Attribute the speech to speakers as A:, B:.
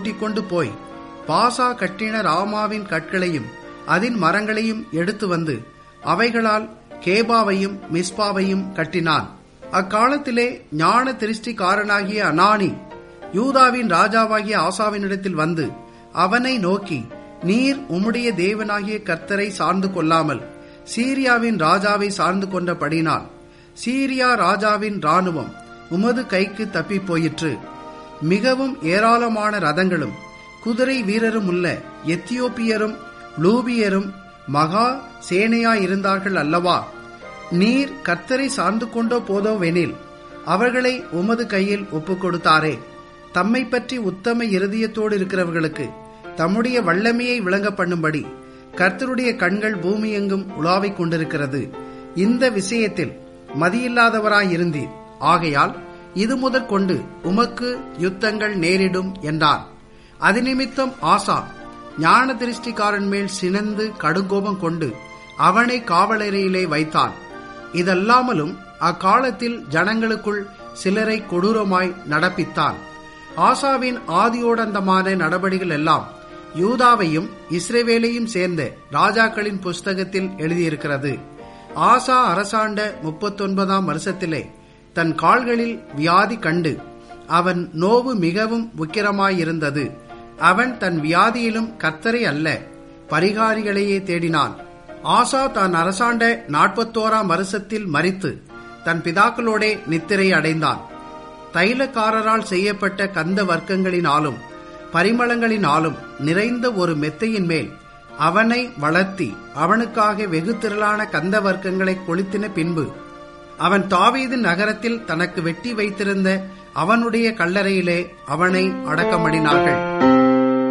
A: கூட்டிக் கொண்டு போய் பாசா கட்டின ராமாவின் கற்களையும் அதன் மரங்களையும் எடுத்து வந்து அவைகளால் கேபாவையும் மிஸ்பாவையும் கட்டினான் அக்காலத்திலே ஞான திருஷ்டிக்காரனாகிய அனானி யூதாவின் ராஜாவாகிய ஆசாவினிடத்தில் வந்து அவனை நோக்கி நீர் உம்முடைய தேவனாகிய கர்த்தரை சார்ந்து கொள்ளாமல் சீரியாவின் ராஜாவை சார்ந்து கொண்டபடினால் சீரியா ராஜாவின் ராணுவம் உமது கைக்கு தப்பி போயிற்று மிகவும் ஏராளமான ரதங்களும் குதிரை வீரரும் உள்ள எத்தியோப்பியரும் லூபியரும் மகா சேனையாயிருந்தார்கள் அல்லவா நீர் கர்த்தரை சார்ந்து கொண்டோ போதோவெனில் அவர்களை உமது கையில் ஒப்புக் கொடுத்தாரே தம்மை பற்றி உத்தம இருதயத்தோடு இருக்கிறவர்களுக்கு தம்முடைய வல்லமையை விளங்க பண்ணும்படி கர்த்தருடைய கண்கள் பூமியெங்கும் உலாவிக் கொண்டிருக்கிறது இந்த விஷயத்தில் மதியில்லாதவராயிருந்தீர் ஆகையால் இது முதற்கொண்டு உமக்கு யுத்தங்கள் நேரிடும் என்றார் அது நிமித்தம் ஆசா ஞான திருஷ்டிக்காரன் மேல் சினந்து கடுங்கோபம் கொண்டு அவனை காவலறையிலே வைத்தான் இதல்லாமலும் அக்காலத்தில் ஜனங்களுக்குள் சிலரை கொடூரமாய் நடப்பித்தான் ஆசாவின் ஆதியோடந்தமான நடபடிகள் எல்லாம் யூதாவையும் இஸ்ரேவேலையும் சேர்ந்த ராஜாக்களின் புஸ்தகத்தில் எழுதியிருக்கிறது ஆசா அரசாண்ட முப்பத்தொன்பதாம் வருஷத்திலே தன் கால்களில் வியாதி கண்டு அவன் நோவு மிகவும் உக்கிரமாயிருந்தது அவன் தன் வியாதியிலும் கர்த்தரை அல்ல பரிகாரிகளையே தேடினான் ஆசா தான் அரசாண்ட நாற்பத்தோராம் வருஷத்தில் மறித்து தன் பிதாக்களோடே நித்திரை அடைந்தான் தைலக்காரரால் செய்யப்பட்ட கந்த வர்க்கங்களினாலும் பரிமளங்களினாலும் நிறைந்த ஒரு மெத்தையின் மேல் அவனை வளர்த்தி அவனுக்காக வெகு திரளான கந்த வர்க்கங்களை கொளுத்தின பின்பு அவன் தாவீது நகரத்தில் தனக்கு வெட்டி வைத்திருந்த அவனுடைய கல்லறையிலே அவனை அடக்கமடினார்கள்